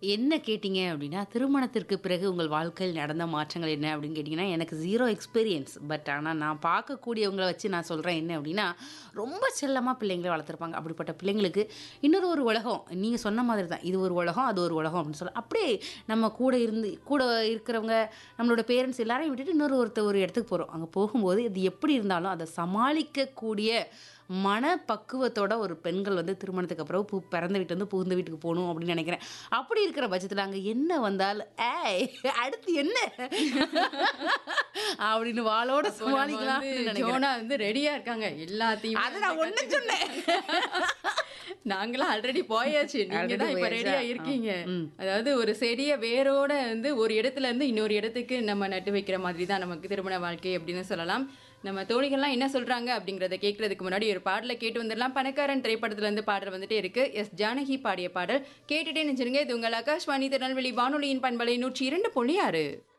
என்ன கேட்டீங்க அப்படின்னா, திருமணத்திற்கு பிறகு உங்கள் வாழ்க்கையில் நடந்த மாற்றங்கள் என்ன அப்படின்னு கேட்டீங்கன்னா, எனக்கு 0 எக்ஸ்பீரியன்ஸ். பட் ஆனா நான் பார்க்கக்கூடியவங்கள வச்சு நான் சொல்றேன் என்ன அப்படின்னா, ரொம்ப செல்லமா பிள்ளைங்கள வளர்த்துருப்பாங்க. அப்படிப்பட்ட பிள்ளைங்களுக்கு இன்னொரு ஒரு உலகம். நீங்க சொன்ன மாதிரி தான். இது ஒரு உலகம், அது ஒரு உலகம் அப்படின்னு சொல்லலாம். அப்படியே நம்ம கூட இருந்து கூட இருக்கிறவங்க, நம்மளோட பேரண்ட்ஸ் எல்லாரையும் விட்டுட்டு இன்னொரு ஒருத்த ஒரு இடத்துக்கு போறோம். அங்க போகும்போது இது எப்படி இருந்தாலும் அத சமாளிக்கக்கூடிய மனப்பக்குவத்தோட ஒரு பெண்கள் வந்து திருமணத்துக்கு அப்புறம் பு பிறந்த வீட்ல இருந்து புகுந்த வீட்டுக்கு போணும் அப்படின்னு நினைக்கிறேன். அப்படி இருக்கிற பட்சத்தில அங்க என்ன வந்தாலும், "ஏய் அடுத்து என்ன?" அப்படின்னு வாளோட அப்போ நம்ம சமாளிக்கலாம்னு வந்து நினைக்கிறேன். ஜோனா வந்து ரெடியா இருக்காங்க. எல்லாத்தையுமே அது நான் ஒண்ணு சொன்னேன். நாங்கலாம் ஆல்ரெடி போயாச்சு. நீங்க ஆல்ரெடி தான் இப்ப போயாச்சா? ரெடியா ஆ. இருக்கீங்க. ம். அதாவது ஒரு செடிய வேரோட வந்து ஒரு இடத்துல இருந்து இன்னொரு இடத்துக்கு நம்ம நட்டு வைக்கிற மாதிரி தான் நமக்கு திருமண வாழ்க்கை அப்படின்னு சொல்லலாம். நம்ம தோழிகள்லாம் என்ன சொல்றாங்க அப்படிங்கிறத கேட்கறதுக்கு முன்னாடி ஒரு பாடல கேட்டு வந்துடலாம். பணக்காரன் திரைப்படத்துல இருந்து பாடல் வந்துட்டே இருக்கு. எஸ் ஜானகி பாடிய பாடல். கேட்டுட்டே நினைச்சிருங்க. இது உங்கள் ஆகாஷ்வாணி திருநெல்வேலி வானொலியின் பண்பலை 102.6